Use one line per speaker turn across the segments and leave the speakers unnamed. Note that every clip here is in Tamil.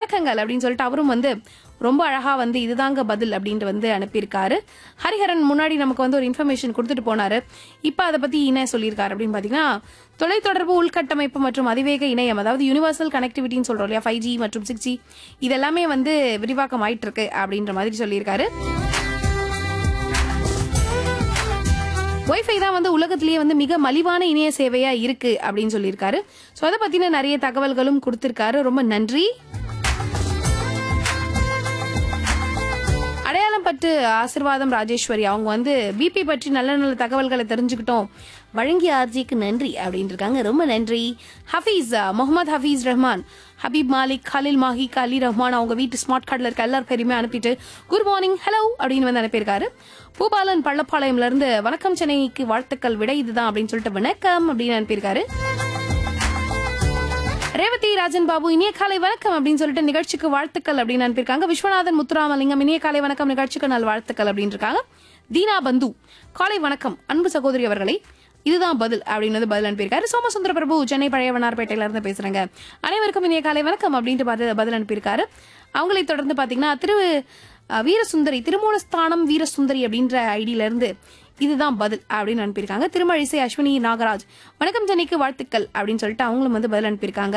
வணக்கங்கள் அப்படின்னு சொல்லிட்டு அவரும் வந்து ரொம்ப அழகா வந்து இதுதாங்க பதில் அப்படின்ட்டு வந்து அனுப்பியிருக்காரு ஹரிஹரன் முன்னாடி நமக்கு வந்து ஒரு இன்ஃபர்மேஷன் கொடுத்துட்டு போனாரு இப்போ அதை பத்தி என்ன சொல்லியிருக்காரு அப்படின்னு பாத்தீங்கன்னா தொலைத்தொடர்பு உள்கட்டமைப்பு மற்றும் அதிவேக இணையம் அதாவது யூனிவர்சல் கனெக்டிவிட்டின்னு சொல்றோம் இல்லையா ஃபைவ் ஜி மற்றும் சிக்ஸ் ஜி இதெல்லாமே வந்து விரிவாக்கம் ஆயிட்டு இருக்கு அப்படின்ற மாதிரி சொல்லியிருக்காரு ஒய்ஃபை தான் வந்து உலகத்திலேயே வந்து மிக மலிவான இணைய சேவையா இருக்கு அப்படின்னு சொல்லியிருக்காரு ஸோ அதை பத்தின நிறைய தகவல்களும் கொடுத்திருக்காரு ரொம்ப நன்றி அடையாளம் பட்டு ஆசிர்வாதம் ராஜேஸ்வரி அவங்க வந்து பிபி பற்றி நல்ல நல்ல தகவல்களை தெரிஞ்சுக்கிட்டோம் வழங்கிய ஆர்ஜிக்கு நன்றி அப்படின்னு இருக்காங்க ரொம்ப நன்றி ஹஃபீஸ் முகமது ஹஃபீஸ் ரஹ்மான் ஹபீப் மாலிக் கலில் மாஹிக் அலி ரஹ்மான் அவங்க வீட்டு ஸ்மார்ட் கார்டில் இருக்க எல்லார் பேருமே அனுப்பிட்டு குட் மார்னிங் ஹலோ அப்படின்னு வந்து அனுப்பியிருக்காரு பூபாலன் பள்ளப்பாளையம்ல இருந்து வணக்கம் சென்னைக்கு வாழ்த்துக்கள் விட இதுதான் அப்படின்னு சொல்லிட்டு வணக்கம் அப்படின்னு அனுப்பியிருக்காரு ரேவதி ராஜன் பாபு இனிய காலை வணக்கம் அப்படின்னு சொல்லிட்டு நிகழ்ச்சிக்கு வாழ்த்துக்கள் அப்படின்னு அனுப்பியிருக்காங்க விஸ்வநாதன் முத்துராமலிங்கம் இனிய காலை வணக்கம் நிகழ்ச்சிக்கு நல் வாழ்த்துக்கள் அப்படின்னு இருக்காங்க தீனா பந்து காலை வணக்கம் அன்பு சகோதரி அவர்களை இதுதான் பதில் அப்படின்னு வந்து பதில் அனுப்பியிருக்காரு சோமசுந்தர பிரபு சென்னை பழைய வண்ணார்பேட்டையில இருந்து பேசுறேங்க அனைவருக்கும் இனிய காலை வணக்கம் அப்படின்ட்டு பார்த்து பதில் அனுப்பியிருக்காரு அவங்களை தொடர்ந்து பாத்தீங்கன்னா திரு அஹ், வீரசுந்தரி திருமூலஸ்தானம் வீரசுந்தரி அப்படின்ற ஐடியில இருந்து இதுதான் பதில் அப்படின்னு அனுப்பியிருக்காங்க திருமழிசை அஸ்வினி நாகராஜ் வணக்கம் சென்னைக்கு வாழ்த்துக்கள் அப்படின்னு சொல்லிட்டு அவங்களும் வந்து பதில் அனுப்பியிருக்காங்க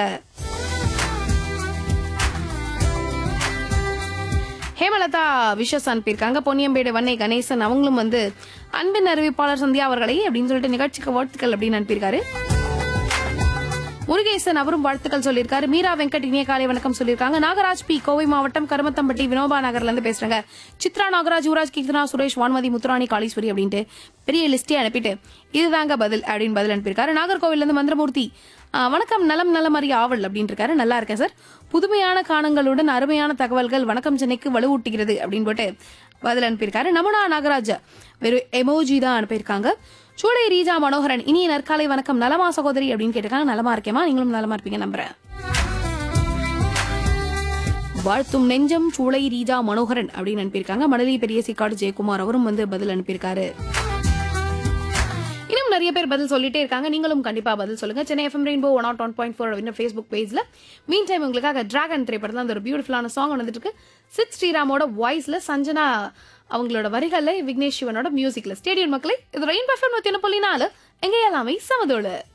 ஹேமலதா விஷஸ் அனுப்பியிருக்காங்க பொன்னியம்பேடு வன்னை கணேசன் அவங்களும் வந்து அன்பின் அறிவிப்பாளர் சந்தியா அவர்களை அப்படின்னு சொல்லிட்டு நிகழ்ச்சிக்கு வாழ்த்துக்கள் அப்படின்னு அனுப்பியிருக்காரு முருகேசன் அவரும் வாழ்த்துக்கள் சொல்லியிருக்காரு மீரா வெங்கட் இனிய காலை வணக்கம் சொல்லியிருக்காங்க நாகராஜ் பி கோவை மாவட்டம் கருமத்தம்பட்டி வினோபா நகர்ல இருந்து பேசுறாங்க சித்ரா நாகராஜ் யுவராஜ் கீர்த்தனா சுரேஷ் வான்மதி முத்துராணி காளீஸ்வரி அப்படின்ட்டு பெரிய லிஸ்டே அனுப்பிட்டு இதுதாங்க பதில் அப்படின்னு பதில் அனுப்பியிருக்காரு நாகர்கோவில்ல இருந்து மந்திரமூர்த்தி ஆ, வணக்கம் நலம் நலம் அறிய ஆவல் அப்படின்னு இருக்காரு நல்லா இருக்கேன் சார் புதுமையான காணங்களுடன் அருமையான தகவல்கள் வணக்கம் சென்னைக்கு வலுவூட்டுகிறது அப்படின்னு போட்டு பதில் அனுப்பியிருக்காரு நமனா நாகராஜ் வெறும் எமோஜி தான் அனுப்பியிருக்காங்க சூளை ரீஜா மனோகரன் இனிய நற்காலை வணக்கம் நலமா சகோதரி அப்படின்னு கேட்டிருக்காங்க நலமா இருக்கேமா நீங்களும் நலமா இருப்பீங்க நம்புறேன் வாழ்த்தும் நெஞ்சம் சூளை ரீஜா மனோகரன் அப்படின்னு அனுப்பியிருக்காங்க மணலி பெரிய சிக்காடு ஜெயக்குமார் அவரும் வந்து பதில் அனுப்பியிருக்காரு இன்னும் நிறைய பேர் பதில் சொல்லிட்டே இருக்காங்க நீங்களும் கண்டிப்பா பதில் சொல்லுங்க Chennai FM rainbow one nought one point four அப்படின்னு ஃபேஸ்புக் பேஜ்ல மீன் டைம் உங்களுக்காக டிராகன் திரைப்படத்தில் அந்த ஒரு பியூட்டிஃபுல்லான சாங் வந்துட்டு இருக்கு சித் ஸ்ரீராமோட வாய்ஸ்ல சஞ்சனா அவங்களோட வரிகள்ல விக்னேஷ் சிவனோட மியூசிக்ல ஸ்டேடியம் மக்களே இது ரெயின் பஃபன் நூத்தி ஒன்று புள்ளி நாலு எங்க எல்லாமே சமதோடு